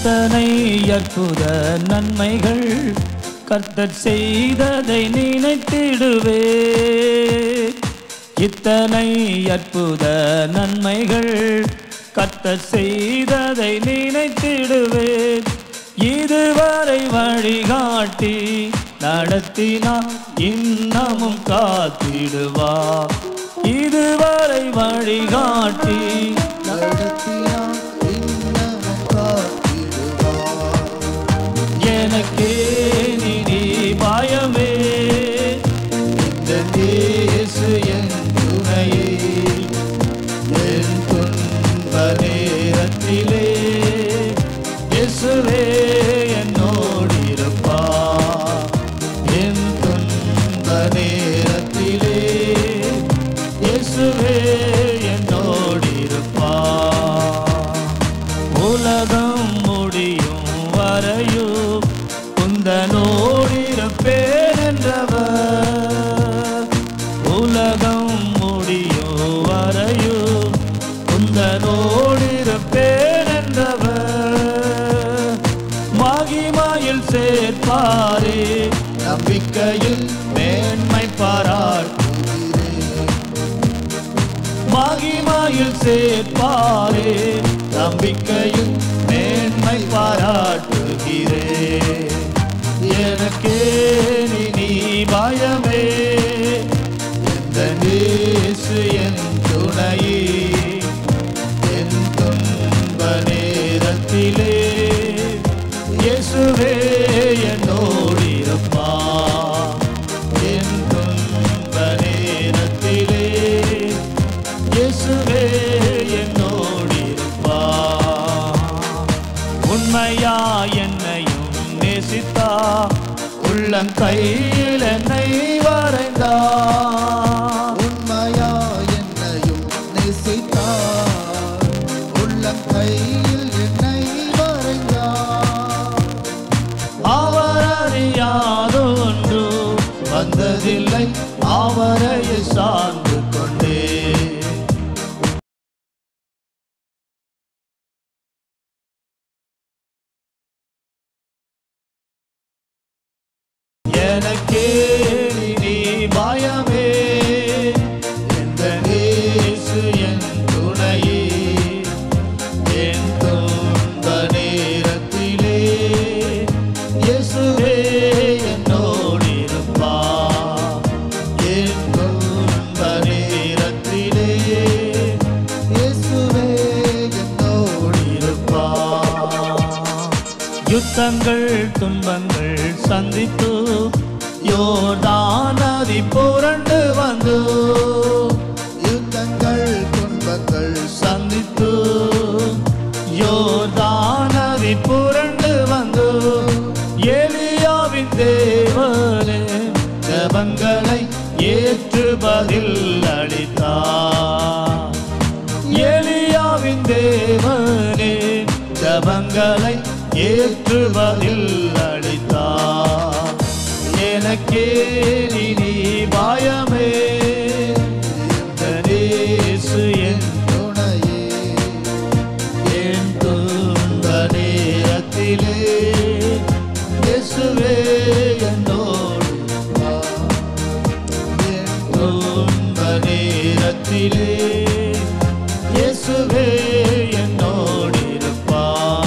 இத்தனை அற்புத நன்மைகள் கர்த்தர் செய்ததை நினைத்திடுவே இத்தனை அற்புத நன்மைகள் கர்த்தர் செய்ததை நினைத்திடுவேன் இதுவரை வழிகாட்டி நடத்தினார் இன்னமும் காத்திடுவா இதுவரை வழிகாட்டி நடத்தினார் இன்னமும் காத்திடுவார் எனக்கே நிதி பயமே இந்த தேசு என் துணையே என் துன்ப நேரத்திலே இயேசுவே என்னோடு இருப்பா என் துன்ப நேரத்திலே இயேசுவே என்னோடு இருப்பா உலகம் முடியும் வரையும் குந்தனோடிருப்பேன் என்றவர் உலகம் முடியும் வரையும் குந்தனோடிருப்பேன் என்றவர் மகிமாயில் சேர்ப்பாரே நம்பிக்கையில் மேன்மை பாராட்டுகிறேன் மகிமாயில் சேர்ப்பாரே நம்பிக்கையில் மேன்மை பாராட்டுகிறே எனக்கே நீ நீ பயமே எந்த நேசு என் துணையே என் துன்ப நேரத்திலே இயேசுவே என்னோடு இருப்பா என் துன்ப நேரத்திலே இயேசுவே என்னோடு இருப்பா உண்மையா என்னையும் நேசித்தா உள்ளங்கையில் என்னை வரைந்தா உண்மையா என்னையும் நேசித்தார் உள்ளங்கையில் என்னை வரைந்தார் அவர் அறியாத ஒன்று வந்ததில்லை அவரை சார்ந்து கொண்டே எனக்கே நீ பயமே எந்த நேசு என் துணையே என் துன்ப நேரத்திலே இயேசுவே என்னோடு இருப்பா என் துன்ப நேரத்திலே இயேசுவே என்னோடு இருப்பா யுத்தங்கள் துன்பங்கள் சந்தித்து யோர்தான் நதி புரண்டு வந்து யுத்தங்கள் துன்பங்கள் சந்தித்து யோர்தான் நதி புரண்டு வந்து எலியாவின் தேவனே ஜபங்களை ஏற்று பதில் அளித்தார் எலியாவின் தேவனே ஜபங்களை ஏற்று பதில் அளித்தார் எனக்கே நீ நீ பயமே இந்த நேசு என் துணையே என் துன்ப நேரத்திலே இயேசுவே என்னோடு என் துன்ப நேரத்திலே இயேசுவே என்னோடு இருப்பா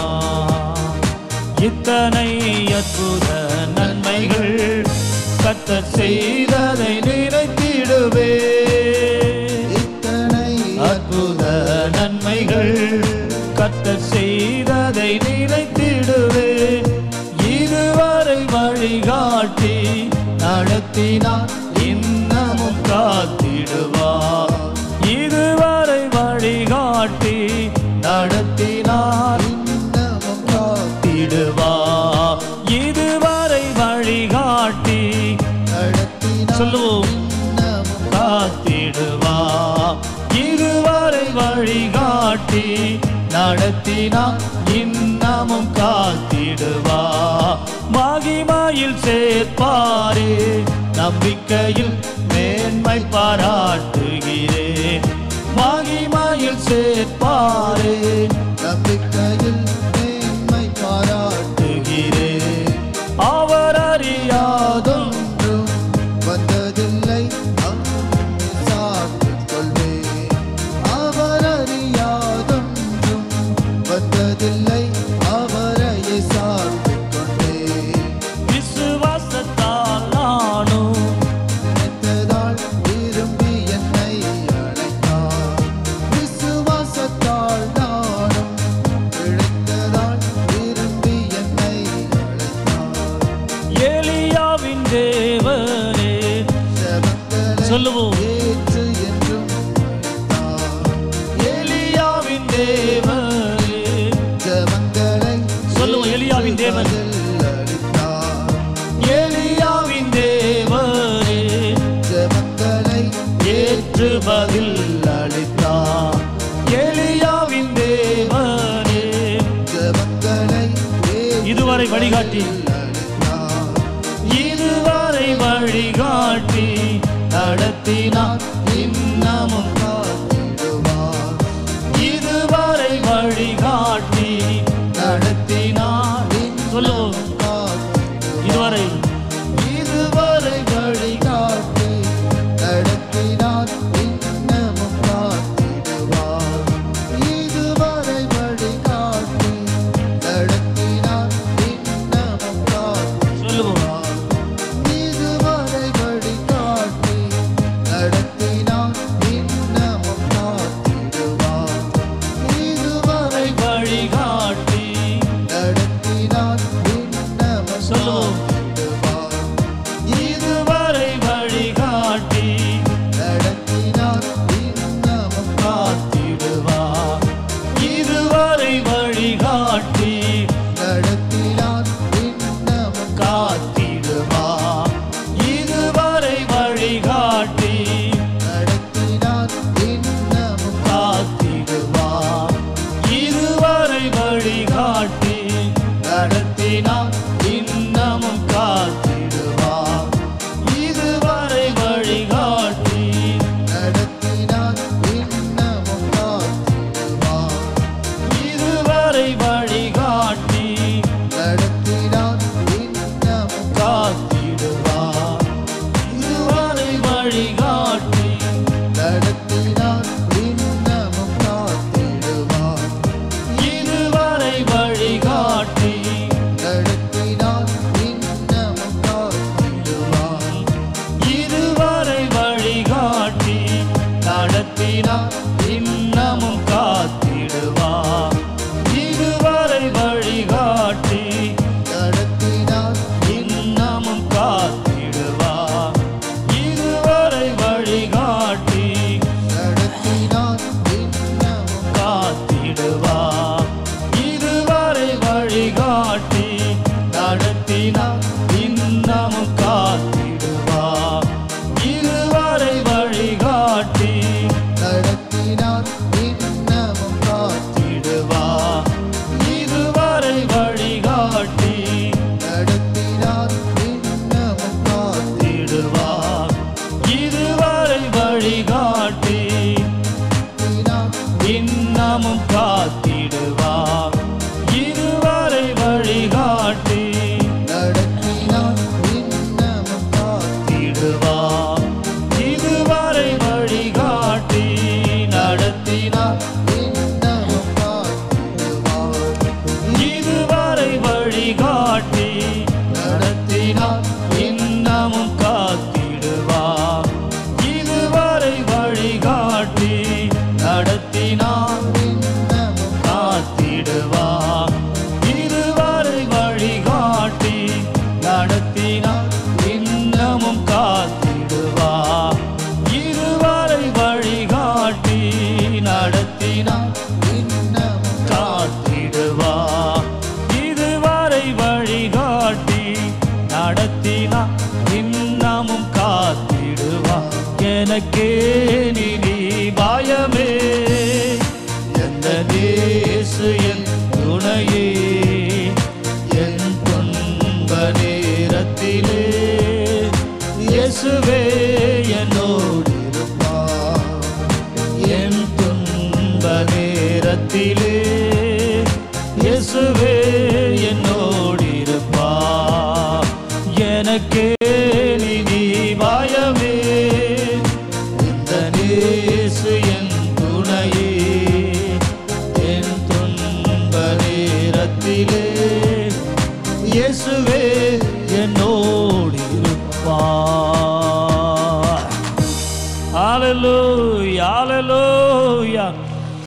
இத்தனை அற்புத நன்மைகள் கத்தர் செய்ததை நினைத்திடுவே இத்தனை அற்புத நன்மைகள் கத்தர் செய்ததை நினைத்திடுவே இதுவரை வழிகாட்டி நடத்தினார் இன்னமும் காத்திடுவார் இதுவரை வழிகாட்டி நடத்தினார் இன்னமும் திடுவா இதுவரை வழிகாட்டி நடத்தினார் சொல்லுவோம் இன்னமும் காத்திடுவா இதுவரை வழிகாட்டி நடத்தினா இன்னமும் காத்திடுவா மகிமையில் சேர்ப்பாரே நம்பிக்கையில் மேன்மை பாராட்டுகிறேன் மகிமையில் சேர்ப்பாரே நம்பிக்கையில் மேன்மை தேவனே ஜெபங்களை சொல்லுவோம் ஏற்று என்றும் தார். எலியாவின் தேவனே ஜெபங்களை சொல்லுவோம், எலியாவின் தேவன். பதில் அளித்தார். எலியாவின் தேவனே ஜெபங்களை ஏற்று பதில் அளித்தார் எலியாவின் தேவனே ஜெபங்களை ஏற்று இதுவரை வழிகாட்டி அளித்தார். இதுவரை வழிகாட்டி நடத்தினார் இன்னமும் காத்திடுவார். இதுவரை வழிகாட்டி நடத்தினார் சொல்லுவோம் காத்திடுவார். இதுவரை இதுவரை வழிகாட்டி நடத்தினார் இன்னமும் காத்திடுவார் இதுவரை வழிகாட்டி நடத்தினார் இன்னமும் சொல்லுவோம் காத்திடுவார் இதுவரை வழிகாட்டி நடத்தினார் இன்னமும் காத்திடுவார் இதுவரை வழிகாட்டி நடத்தினார் இன்னமும் சொல்லுவோம். காத்திடுவார் இதுவரை வழிகாட்டி நடத்தினார் இன்னமும் காத்திடுவார் இதுவரை வழிகாட்டி நடத்தினார் இன்னமும் காத்திடுவார் இதுவரை வழிகாட்டி நடத்தினார் இன்னமும் காத்திடுவார் இதுவரை வழிகாட்டி நடத்தினார் இன்னமும் காத்திடுவார் இதுவரை வழிகாட்டி நடத்தினார் இன்னமும் காத்திடுவார் இதுவரை வழிகாட்டி நடத்தினார் இன்னமும் காத்திடுவார் இதுவரை வழிகாட்டி நடத்தினார் இன்னமும் காத்திடுவார் இதுவரை வழிகாட்டி நடத்தினார் இன்னமும் காத்திடுவார் இதுவரை வழிகாட்டி நடத்தினார் இன்னமும் காத்திடுவார் இதுவரை வழிகாட்டி நடத்தினார் இன்னமும் காத்திடுவார் இதுவரை வழிகாட்டி நடத்தினார் இன்னமும் காத்திடுவார் இதுவரை வழிகாட்டி நடத்தினார் இன்னமும் காத்திடுவார் இதுவரை வழிகாட்டி நடத்தினார் இன்னமும் காத்திடுவார் இதுவரை வழிகாட்டி நடத்தினார் இன்னமும் காத்திடுவார் இதுவரை வழிகாட்டி காத்தினார் இன்னமும் காத்திடுவார் இதுவரை வழிகாட்டி நடத்தினார் இன்னமும் காத்திடுவார் இதுவரை வழிகாட்டி நடத்தினார் இன்னமும் காத்திடுவார் இதுவரை வழிகாட்டி நடத்தினார் இன்னமும் காத்திடுவார் இதுவரை வழிகாட்டி நடத்தினார் இன்னமும் காத்திடுவார் இதுவரை வழிகாட்டி நடத்தினார் இன்னமும் காத்திடுவார் இதுவரை வழிகாட்டி நடத்தினார் இன்னமும் காத்திடுவார் இதுவரை வழிகாட்டி நடத்தினார் இன்னமும் காத்திடுவார் எனக்கே நீ பயமே எந்த தேசு என் துணையே என் துன்ப நேரத்திலே இயேசுவே என்னோடு இருப்பார் என் துன்ப நேரத்திலே இயேசுவே என்னோடு இருப்பார் எனக்கே நீ பயமே இந்த நேசு என் துணையே என் துன்ப நேரத்திலே இயேசுவே